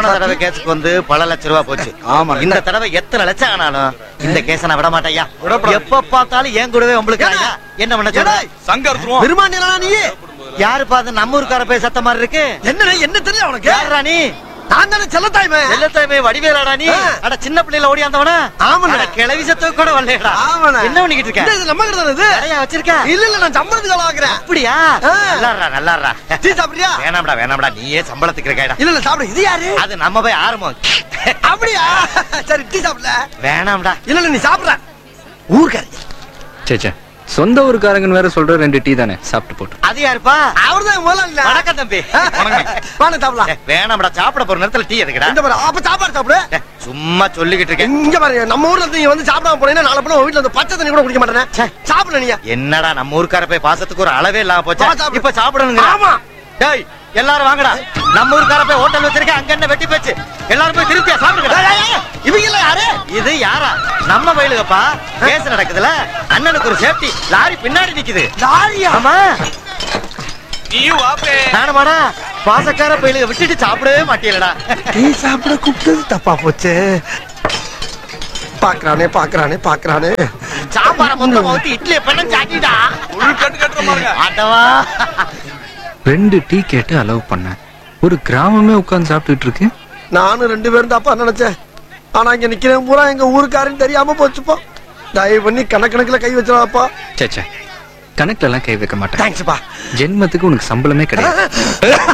போன தடவை கேஸுக்கு வந்து பல லட்ச ரூபா போச்சு ஆமா. இந்த தடவை எத்தனை லட்சம் ஆனாலும் இந்த கேஸ நான் விட மாட்டேயா விடக்கூடாது. எப்ப பார்த்தாலும் ஏன் கூடவே உங்களுக்கு ஐயா என்ன பண்ண சொல்ற ஏடா, சங்க அறுத்துருவோம் பெருமாண்டியா நீ யாரு பாத்து நம்ம ஊருக்கார போய் சத்த மாதிரி இருக்கு என்ன என்ன தெரியல உனக்கு யாரா நீ நான் தானே செல்லத்தாய்மே எல்லாத்தையுமே வடிவேலாடா நீ ஆ. அட சின்ன பிள்ளைல ஓடியாந்தவனா ஆமாண்ணே. அட கிளவி சத்துக்கு கூட வரலடா ஆமாண்ணே. என்ன பண்ணிக்கிட்டு இந்த இருக்க இது நம்ம கிட்ட தானே இது கடையா வச்சிருக்க இல்ல இல்ல நான் சம்பளத்துக்கு வேலை ஆக்குறேன் அப்படியா ஆ. நல்லாடுறா நல்லாடுறா டீ சாப்பிடுறியா வேணாம்டா வேணாம்டா நீயே சம்பளத்துக்கு இருக்காடா இல்ல இல்ல சாப்பிடு இது யாரு அது நம்ம போய் ஆரம்பம் அப்படியா சரி டீ சாப்பிடல வேணாம்டா இல்ல இல்ல நீ சாப்பிடுற ஊர்க்காரி சேச்சே சொந்த ஊருக்காரங்கன்னு வேற சொல்ற ரெண்டு டீ தானே சாப்பிட்டு போட்டு அது யாருப்பா அவர்தான் முதல்ல வணக்கம் தம்பி வாங்க சாப்பிடலாம் ஏ, வேணாம்டா சாப்பிட போற நேரத்துல டீ எதுக்குடா இந்த பாரு அப்ப சாப்பாடு சாப்பிடு ஏ, சும்மா சொல்லிக்கிட்டு இருக்கேன் இங்க பாரு நம்ம ஊர்ல இருந்து நீ வந்து சாப்பிடாம போனீங்கன்னா நாளை பிள்ளை உன் வீட்டுல வந்து பச்சை தண்ணி கூட குடிக்க மாட்டேனே ச்சே. சாப்பிடல நீ என்னடா நம்ம ஊருக்கார போய் பாசத்துக்கு ஒரு அளவே இல்லாம போச்சா வா, சாப்பிடு. இப்ப சாப்பிடணுங்க ஆமா. டேய் எல்லாரும் வாங்கடா நம்ம ஊருக்கார போய் ஹோட்டல் வச்சிருக்கேன் அங்க என்ன வெட்டி போச்சு எல்லாரும் போய் திருப்பியா சாப்பிடுங்க ஏய், ஏய், ஏய், இவங்க எல்லாம் யாரு இது யாரா நம்ம வயலுகப்பா கேஸ் நடக்குதுல அண்ணனுக்கு ஒரு சேஃப்டி லாரி பின்னாடி நிக்குது லாரியா ஆமா நீயும் வாப்பே நானுமாடா பாசக்கார பயிலுக விட்டுட்டு சாப்பிடவே மாட்டீங்களடா டீ சாப்பிட கூப்பிட்டது தப்பா போச்சு பாக்குறானே பாக்குறானே பாக்குறானே சாப்பாட மொத்தமா ஊத்தி இட்லி பண்ண சாட்டிடா ஒரு கட்டு கட்டுற பாருங்க ஆட்டவா ரெண்டு டீ கேட்டு அலோவ் பண்ணேன் ஒரு கிராமமே உட்கார்ந்து சாப்பிட்டுட்டு இருக்கு நானும் ரெண்டு பேரும் தப்பா நினைச்சேன் ஆனா இங்க நிக்கிறேன் பூரா எங்க ஊருக்காரன்னு தெரியாம போச்சுப்பா தயவு பண்ணி கணக்கணக்குல கை வச்சிடாப்பா சேச்சே கணக்குல எல்லாம் கை வைக்க மாட்டேன் தேங்க்ஸ்ப்பா ஜென்மத்துக்கு உனக்கு சம்பளமே கிடையாது